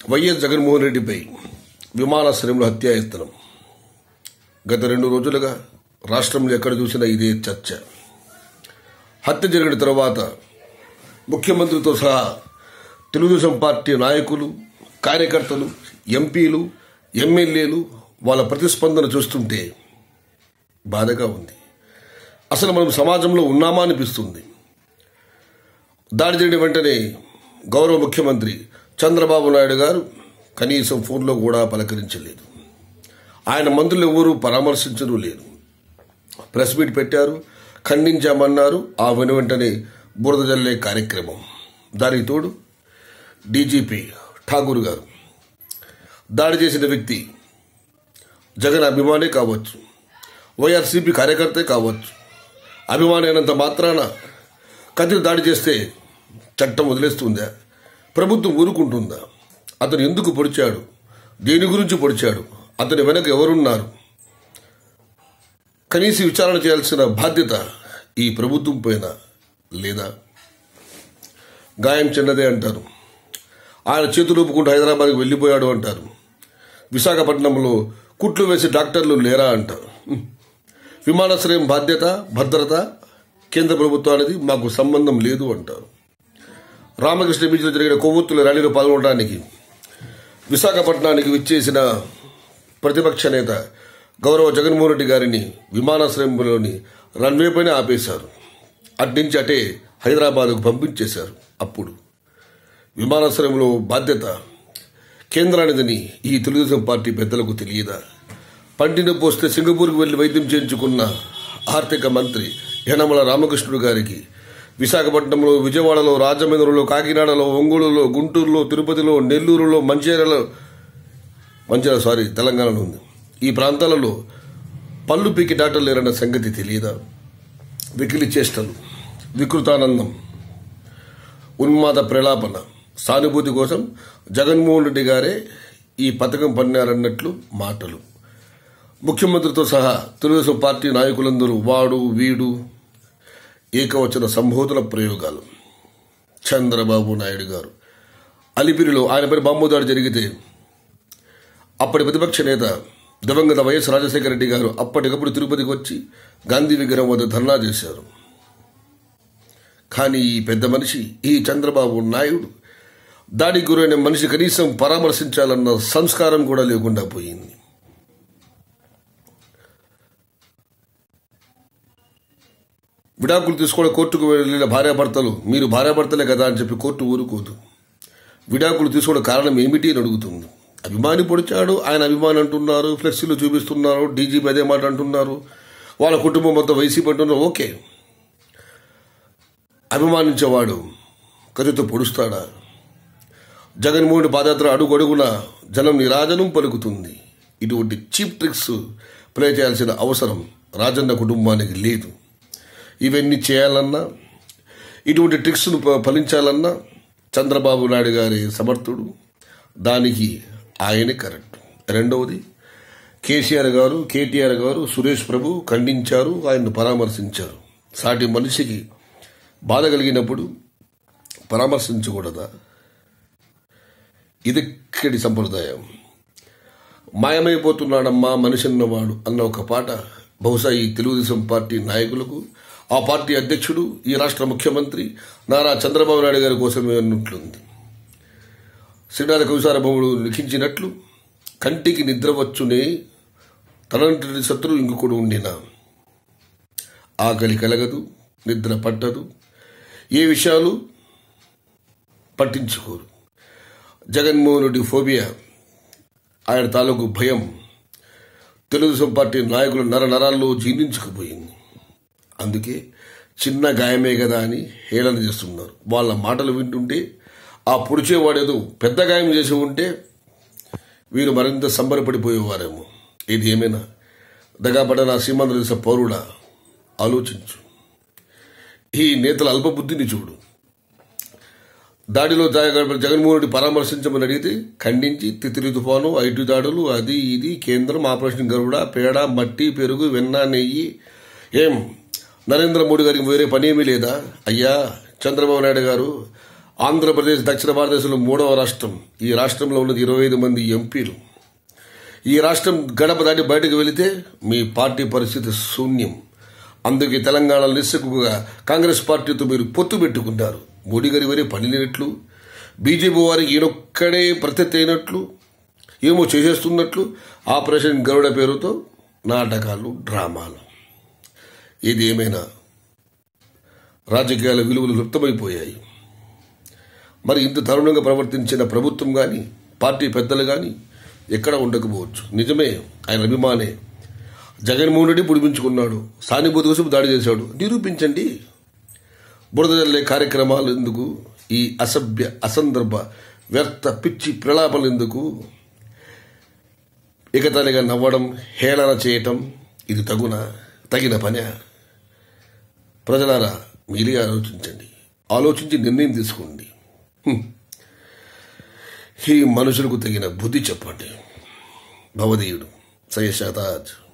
YS Jaganmohan రెడ్డిపై విమానాశ్రయంలో హత్యాయత్నం గత రెండు రోజులుగా రాష్ట్రంలో ఎక్కడ చూసినా ఇదే చర్చ హత్య జరిగిన తర్వాత ముఖ్యమంత్రితో సహా తెలుగుదేశం పార్టీ నాయకులు కార్యకర్తలు ఎంపీలు ఎమ్మెల్యేలు వాళ్ళ ప్రతిస్పందన చూస్తుంటే బాధగా ఉంది అసలు మనం సమాజంలో ఉన్నామా అనిపిస్తుంది దాడి జరిగిన వెంటనే గౌరవ ముఖ్యమంత్రి చంద్రబాబు నాయుడు గారు కనీసం ఫోన్లో కూడా పలకరించలేదు ఆయన మంత్రులు ఎవరూ పరామర్శించడం లేదు ప్రెస్ మీట్ పెట్టారు ఖండించామన్నారు ఆ వెను వెంటనే బురద జల్లే కార్యక్రమం దానికి తోడు డీజీపీ ఠాగూర్ గారు దాడి చేసిన వ్యక్తి జగన్ అభిమానే కావచ్చు వైఆర్సీపీ కార్యకర్తే కావచ్చు అభిమాని అయినంత మాత్రాన కత్తి దాడి చేస్తే చట్టం వదిలేస్తుందా ప్రభుత్వం ఊరుకుంటుందా అతను ఎందుకు పొడిచాడు దేని గురించి పొడిచాడు అతని వెనక ఎవరున్నారు కనీస విచారణ చేయాల్సిన బాధ్యత ఈ ప్రభుత్వం పైన లేదా గాయం చిన్నదే అంటారు ఆయన చేతులు ఊపుకుంటూ హైదరాబాద్కి వెళ్ళిపోయాడు అంటారు విశాఖపట్నంలో కుట్లు వేసి డాక్టర్లు లేరా అంటారు హ్మ్. విమానాశ్రయం బాధ్యత భద్రత కేంద్ర ప్రభుత్వానికి మాకు సంబంధం లేదు అంటారు రామకృష్ణ బీచ్లో జరిగిన కొవ్వొత్తుల ర్యాలీలో పాల్గొనడానికి విశాఖపట్నానికి విచ్చేసిన ప్రతిపక్ష నేత గౌరవ జగన్మోహన్ రెడ్డి గారిని విమానాశ్రయంలోని రన్వే పైన ఆపేశారు అట్నుంచి అటే హైదరాబాద్కు పంపించేశారు అప్పుడు విమానాశ్రయంలో బాధ్యత కేంద్రానిదని ఈ తెలుగుదేశం పార్టీ పెద్దలకు తెలియదా పంటిన పోస్తే సింగపూర్కు వెళ్లి వైద్యం చేయించుకున్న ఆర్థిక మంత్రి యనమల రామకృష్ణుడు గారికి విశాఖపట్నంలో విజయవాడలో రాజమండ్రిలో కాకినాడలో ఒంగోలులో గుంటూరులో తిరుపతిలో నెల్లూరులో మంచిర్యాలలో మంచిర్యాల సారీ తెలంగాణలో ఉంది ఈ ప్రాంతాలలో పళ్ళు పీకి డాక్టర్లు లేరన్న సంగతి తెలియదా వికిలి చేష్టలు వికృతానందం ఉన్మాద ప్రలాపన సానుభూతి కోసం జగన్మోహన్ రెడ్డి గారే ఈ పథకం పన్నారన్నట్లు మాటలు ముఖ్యమంత్రితో సహా తెలుగుదేశం పార్టీ నాయకులందరూ వాడు వీడు ఏకవచన సంబోధన ప్రయోగాలు చంద్రబాబు నాయుడు గారు అలిపిరిలో ఆయనపై బాంబు దాడి జరిగితే అప్పటి ప్రతిపక్ష నేత దివంగత వైఎస్ రాజశేఖర రెడ్డి గారు అప్పటికప్పుడు తిరుపతికి వచ్చి గాంధీ విగ్రహం వద్ద ధర్నా చేశారు కానీ ఈ పెద్ద మనిషి ఈ చంద్రబాబు నాయుడు దాడికి గురైన మనిషి కనీసం పరామర్శించాలన్న సంస్కారం కూడా లేకుండా పోయింది విడాకులు తీసుకోవడం కోర్టుకు వెళ్ళిన భార్యాభర్తలు మీరు భార్యాభర్తలే కదా అని చెప్పి కోర్టు ఊరుకోదు విడాకులు తీసుకోవడం కారణం ఏమిటి అని అడుగుతుంది అభిమాని పొడిచాడు ఆయన అభిమాని అంటున్నారు ఫ్లెక్సీలు చూపిస్తున్నారు డీజీపీ అదే మాట అంటున్నారు వాళ్ళ కుటుంబం మొత్తం వైసీపీ అంటున్నారు ఓకే అభిమానించేవాడు కథతో పొడుస్తాడా జగన్మోహన్ పాదయాత్ర అడుగడుగున జనం నిరాజనం పలుకుతుంది ఇటువంటి చీప్ ట్రిక్స్ ప్లే చేయాల్సిన అవసరం రాజన్న కుటుంబానికి లేదు ఇవన్నీ చేయాలన్నా ఇటువంటి ట్రిక్స్ను ప- ఫలించాలన్నా చంద్రబాబు నాయుడు గారి సమర్థుడు దానికి ఆయనే కరెక్ట్ రెండవది కేసీఆర్ గారు కేటీఆర్ గారు సురేష్ ప్రభు ఖండించారు ఆయన్ను పరామర్శించారు సాటి మనిషికి బాధ కలిగినప్పుడు పరామర్శించకూడదా ఇదిక్కడి సంప్రదాయం మాయమైపోతున్నాడమ్మా మనిషి అన్నవాడు అన్న ఒక పాట బహుశా ఈ తెలుగుదేశం పార్టీ నాయకులకు ఆ పార్టీ అధ్యక్షుడు ఈ రాష్ట్ర ముఖ్యమంత్రి నారా చంద్రబాబు నాయుడు గారి కోసమే అన్నట్లుంది శ్రీనాథ కవిసార భూముడు లిఖించినట్లు కంటికి నిద్ర వచ్చునే తనంటి శత్రువు ఇంకొకడు ఉండినా ఆకలి కలగదు నిద్ర పట్టదు ఏ విషయాలు పట్టించుకోరు జగన్మోహన్ రెడ్డి ఫోబియా ఆయన తాలూకు భయం తెలుగుదేశం పార్టీ నాయకుల నర నరాల్లో జీర్ణించుకుపోయింది అందుకే చిన్న గాయమే కదా అని హేళన చేస్తున్నారు వాళ్ళ మాటలు వింటుంటే ఆ పొడిచేవాడేదో పెద్ద గాయం చేసి ఉంటే వీరు మరింత సంబరపడిపోయేవారేమో ఇది ఏమైనా దగాపడిన సీమాంధ్ర దేశ పౌరుడా ఆలోచించు ఈ నేతల అల్పబుద్ధిని చూడు దాడిలో జగ- జగన్మోహన్ రెడ్డి పరామర్శించమని అడిగితే ఖండించి తితిరి తుఫాను ఐటీ దాడులు అది ఇది కేంద్రం ఆపరేషన్ గరుడ పేడ మట్టి పెరుగు వెన్న నెయ్యి ఏం నరేంద్ర మోడీ గారికి వేరే పని ఏమీ లేదా అయ్యా చంద్రబాబు నాయుడు గారు ఆంధ్రప్రదేశ్ దక్షిణ భారతదేశంలో మూడవ రాష్ట్రం ఈ రాష్ట్రంలో ఉన్నది ఇరవై ఐదు మంది ఎంపీలు ఈ రాష్ట్రం గడప దాటి బయటకు వెళితే మీ పార్టీ పరిస్థితి శూన్యం అందుకే తెలంగాణలో నిస్సకుగా కాంగ్రెస్ పార్టీతో మీరు పొత్తు పెట్టుకున్నారు మోడీ గారి వరే పని లేనట్లు బీజేపీ వారికి ఈయనొక్కడే ప్రత్యర్థి అయినట్లు ఏమో చేసేస్తున్నట్లు ఆపరేషన్ గరుడ పేరుతో నాటకాలు డ్రామాలు ఇది ఏమైనా రాజకీయాల విలువలు లుప్తమైపోయాయి మరి ఇంత దారుణంగా ప్రవర్తించిన ప్రభుత్వం కానీ పార్టీ పెద్దలు కానీ ఎక్కడ ఉండకపోవచ్చు నిజమే ఆయన అభిమానే జగన్మోహన్ రెడ్డి పుడిపించుకున్నాడు సానుభూతి కోసం దాడి చేశాడు నిరూపించండి బురద జల్లే కార్యక్రమాలు ఎందుకు ఈ అసభ్య అసందర్భ వ్యర్థ పిచ్చి ప్రలాపలు ఎందుకు ఇకతలిగా నవ్వడం హేళన చేయటం ఇది తగున తగిన పనే ప్రజలారా మీరే ఆలోచించండి ఆలోచించి నిర్ణయం తీసుకోండి హ్మ్. ఈ మనుషులకు తగిన బుద్ధి చెప్పండి భవదీయుడు సయ్యద్